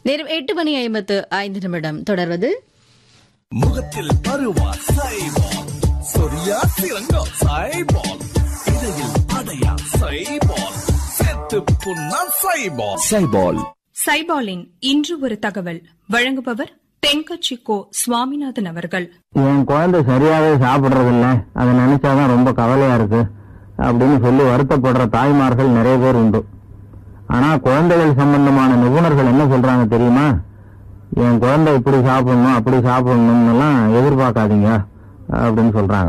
நேரம் எட்டு மணி ஐம்பத்து ஐந்து நிமிடம் தொடர்வது முகத்தில் பருவா சைபால் சொரியா சிறங்கா சைபால் இடையில் அடையா சைபால் செத்து புண்ணா சைபால் சைபால் சைபாலின் இன்று ஒரு தகவல் வழங்குபவர் தென்கட்சி கோ சுவாமிநாதன் அவர்கள் என் குழந்தை சரியாவே சாப்பிடுறதில்ல அதை நினைச்சாதான் ரொம்ப கவலையா இருக்கு அப்படின்னு சொல்லி வருத்தப்படுற தாய்மார்கள் நிறைய பேர் உண்டு ஆனா குழந்தைகள் சம்பந்தமான நிபுணர்கள் என்ன சொல்றாங்க தெரியுமா என் குழந்தை இப்படி சாப்பிடணும் அப்படி சாப்பிடணும்னு எல்லாம் எதிர்பார்க்காதீங்க அப்படின்னு சொல்றாங்க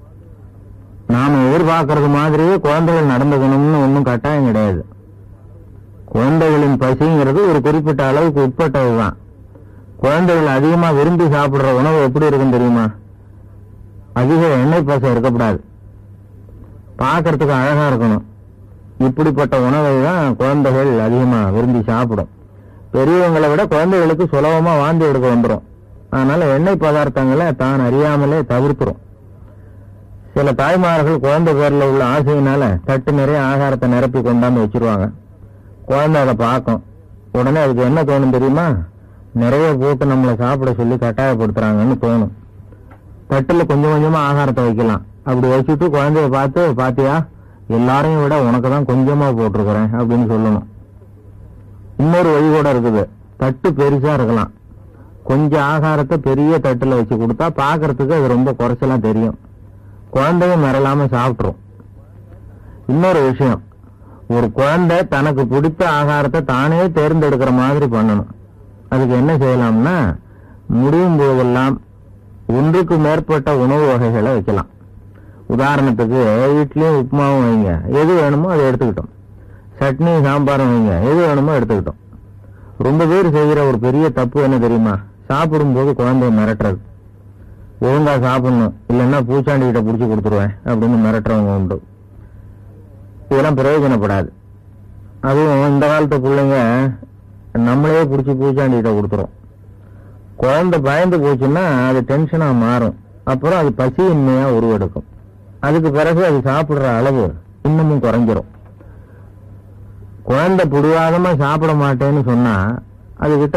நாம எதிர்பார்க்கறது மாதிரியே குழந்தைகள் நடந்துக்கணும்னு ஒன்றும் கட்டாயம் கிடையாது குழந்தைகளின் பசிங்கிறது ஒரு குறிப்பிட்ட அளவுக்கு உட்பட்டதுதான் குழந்தைகள் அதிகமா விரும்பி சாப்பிடுற உணவு எப்படி இருக்கும் தெரியுமா அதிக எண்ணெய் பசை இருக்கக்கூடாது பார்க்கறதுக்கு அழகா இருக்கணும் இப்படிப்பட்ட உணவை தான் குழந்தைகள் அதிகமா விரும்பி சாப்பிடும் பெரியவங்களை விட குழந்தைகளுக்கு சுலபமா வாந்தி எடுக்க வந்துடும் அதனால எண்ணெய் பதார்த்தங்களை தான் அறியாமலே தவிர்க்கிறோம் சில தாய்மார்கள் குழந்தை பேர்ல உள்ள ஆசையினால தட்டு நிறைய ஆகாரத்தை நிரப்பி கொண்டாந்து வச்சிருவாங்க குழந்தை அதை பார்க்கும் உடனே அதுக்கு என்ன தோணும் தெரியுமா நிறைய போட்டு நம்மளை சாப்பிட சொல்லி கட்டாயப்படுத்துறாங்கன்னு தோணும் தட்டுல கொஞ்சம் கொஞ்சமா ஆகாரத்தை வைக்கலாம் அப்படி வச்சுட்டு குழந்தைய பார்த்து பாத்தியா எல்லாரையும் விட உனக்கு தான் கொஞ்சமா போட்டிருக்கிறேன் அப்படின்னு சொல்லணும் இன்னொரு வழி கூட இருக்குது தட்டு பெருசா இருக்கலாம் கொஞ்சம் ஆகாரத்தை பெரிய தட்டுல வச்சு கொடுத்தா பார்க்கறதுக்கு அது ரொம்ப குறைச்சலா தெரியும் குழந்தையும் மிரளாம சாப்பிட்டுரும் இன்னொரு விஷயம் ஒரு குழந்தை தனக்கு பிடித்த ஆகாரத்தை தானே தேர்ந்தெடுக்கிற மாதிரி பண்ணணும் அதுக்கு என்ன செய்யலாம்னா முடியும் போதெல்லாம் ஒன்றுக்கு மேற்பட்ட உணவு வகைகளை வைக்கலாம் உதாரணத்துக்கு இட்லியும் உப்புமாவும் வைங்க எது வேணுமோ அதை எடுத்துக்கிட்டோம் சட்னி சாம்பாரும் வைங்க எது வேணுமோ எடுத்துக்கிட்டோம் ரொம்ப பேர் செய்கிற ஒரு பெரிய தப்பு என்ன தெரியுமா சாப்பிடும்போது குழந்தைய மிரட்டுறது ஒழுங்கா சாப்பிடணும் இல்லைன்னா பூச்சாண்டி கிட்ட புடிச்சு கொடுத்துருவேன் அப்படின்னு மிரட்டுறவங்க உண்டு இதெல்லாம் பிரயோஜனப்படாது அதுவும் இந்த காலத்து பிள்ளைங்க நம்மளே பிடிச்சி பூச்சாண்டி கிட்ட கொடுத்துரும் குழந்தை பயந்து போச்சுன்னா அது டென்ஷனா மாறும் அப்புறம் அது பசியின்மையா உருவெடுக்கும் அதுக்கு பிறகு அது சாப்பிடுற அளவு இன்னமும் குறைஞ்சிரும் குழந்தை புடிவாதமா சாப்பிட மாட்டேன்னு சொன்னா அது கிட்ட